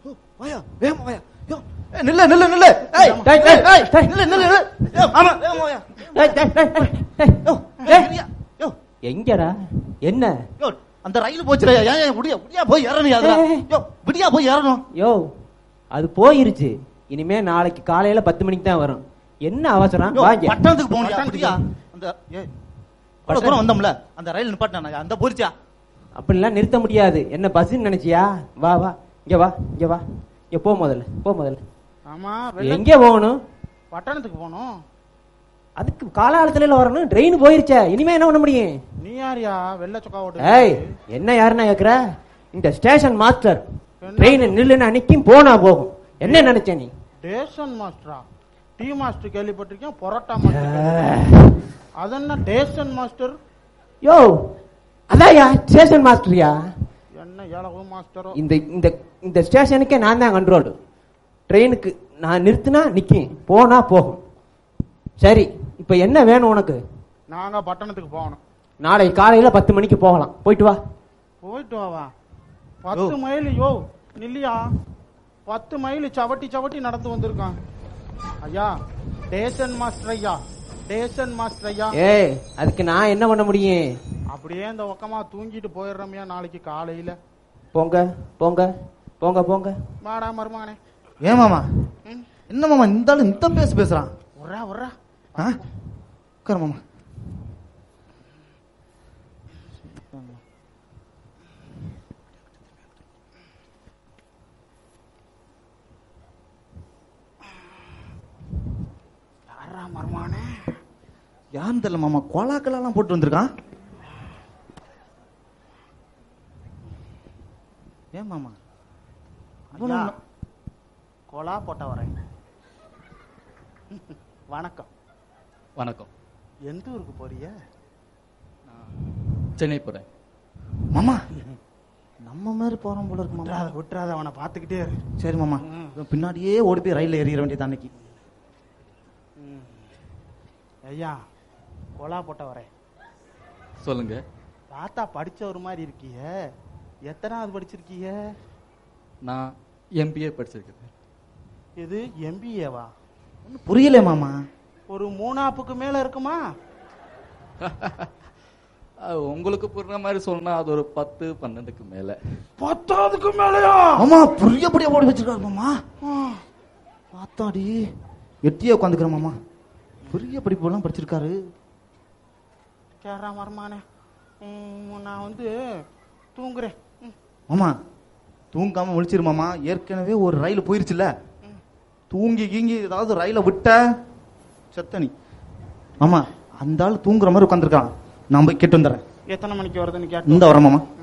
யோ, வாயா வேகமா வாயா யோ ஏய், நில்லு நில்லு நில்லு ஏய் டேய், ஏய், ஏய், டேய். நில்லு நில்லு நில்லு யோ, ஆமா வேகமா வாயா டேய், டேய், டேய், டேய், டேய். யோ டேய். சரியா? யோ எங்கடா என்ன யோ அந்த ரயில் போச்சுடா ஏன் ஏன் விடியா விடியா போய் ஏறணும் அதுல ஏய். யோ விடியா போய் ஏறணும் யோ அது போயிருச்சு இனிமே நாளைக்கு காலையில பத்து மணிக்கு தான் வரும் என்ன அவசரம் யோ, வாங்க பட்டணத்துக்கு போகணும் பட்டணத்துக்கு அப்படியா அந்த ஏய் இவ்வளவு தூரம் வந்தோம்ல அந்த ரயில் நிப்பாட்டினா அந்த போரிச்சா அப்படிலாம் நிறுத்த முடியாது என்ன பஸ்ன்னு நினைச்சியா வா வா இங்க வா இங்க வா இங்க போ முதல்ல போ முதல்ல ஆமா வெள்ள- எங்க போகணும் பட்டணத்துக்கு போகணும் அதுக்கு காலாலத்துல வரணும் ட்ரெயின் போயிருச்சே இனிமே என்ன பண்ண முடியும் நீ யாரியா வெள்ள சொக்கா ஏய் ஓட்டு என்ன யாருன்னா கேக்குற இந்த ஸ்டேஷன் மாஸ்டர் என்ன? ட்ரெயின் நில்லுன்னு அன்னைக்கும் போனா போகும் என்ன நினைச்ச நீ டேஷன் மாஸ்டரா டீ மாஸ்டர் கேள்விப்பட்டிருக்கேன் பொரோட்டா மாஸ்டர் கேள்விப்பட்டிருக்கேன். அது என்ன டேஷன் மாஸ்டர் யோ அதான்யா ஸ்டேஷன் மாஸ்டர்யா என்ன ஏழகு மாஸ்டரோ இந்த இந்த இந்த ஸ்டேஷனுக்கே நான் தான் கண்ட்ரோல் ட்ரெயினுக்கு நான் நிறுத்தினா நிக்கும் போனா போகும் சரி இப்ப என்ன வேணும் உனக்கு நாங்க பட்டணத்துக்கு போகணும் நாளை காலையில பத்து மணிக்கு போகலாம் போயிட்டு வா போயிட்டு வாவா பத்து மைல் யோ நில்லியா பத்து மைல் சவட்டி சவட்டி நடந்து வந்திருக்கான் ஐயா டேஷன் மாஸ்டர் ஐயா டேஷன் மாஸ்டர் ஐயா ஏய் அதுக்கு நான் என்ன பண்ண முடியும் அப்படியே இந்த பக்கமா தூங்கிட்டு போயிடுறோம்யா நாளைக்கு காலையில போங்க போங்க போங்க போங்க வாடா மருமகனே ஏன் மாமா ம், என்ன மாமா இந்த ஆளு இந்த பேச பேசுறான் உர்றா உர்றா ஆ? உட்காரு மாமா யாரா மருமகனே யாருன்னு தெரியல மாமா கோலாக்கெல்லாம் போட்டு வந்திருக்கான் ஏன் மாமா இவ்வளவு ஐயா, நா- கோலா போட்ட வரேன் வணக்கம் வணக்கம் எந்த ஊருக்கு போறிய சென்னை போகிறேன் மாமா நம்ம மாதிரி போறோம் போல இருக்கு மாமா விட்டுறாத விட்டுறாத அவனை பார்த்துக்கிட்டே இரு சரி மாமா ம். இவன் பின்னாடியே ஓடி போய் ரயில்ல ஏறிட வேண்டியது அன்னைக்கு ம். ஐயா கோலா போட்ட வரேன் சொல்லுங்க தாத்தா படிச்ச ஒரு மாதிரி இருக்கிய எத்தனாவது படிச்சிருக்கிய நான் எம்பிஏ படிச்சிருக்கேன் இது எம்பிஏவா ஒண்ணும் புரியல மாமா ஒரு மூணாப்புக்கு மேல இருக்குமா அது உங்களுக்கு புரியுற மாதிரி சொன்னா அது ஒரு பத்து பன்னெண்டுக்கு மேல பத்தாவதுக்கு மேலயா மாமா புரியபடியா ஓடி வச்சிருக்காரு மாமா பார்த்தாடி எட்டியே உட்காந்துக்கிறேன் மாமா பெரிய படிப்பு படிச்சிருக்காரு கேரா மரமானே நான் வந்து தூங்குறேன் ம். மாமா தூங்காம முழிச்சிரு மாமா ஏற்கனவே ஒரு ரயில் போயிருச்சுல தூங்கி கீங்கி ஏதாவது ரயில விட்ட செத்த நீ மாமா அந்த ஆள் தூங்குற மாதிரி உட்காந்துருக்கான் நான் போய் கேட்டு வந்துடுறேன் எத்தனை மணிக்கு வருதுன்னு கேட்டு இந்த வரேன் மாமா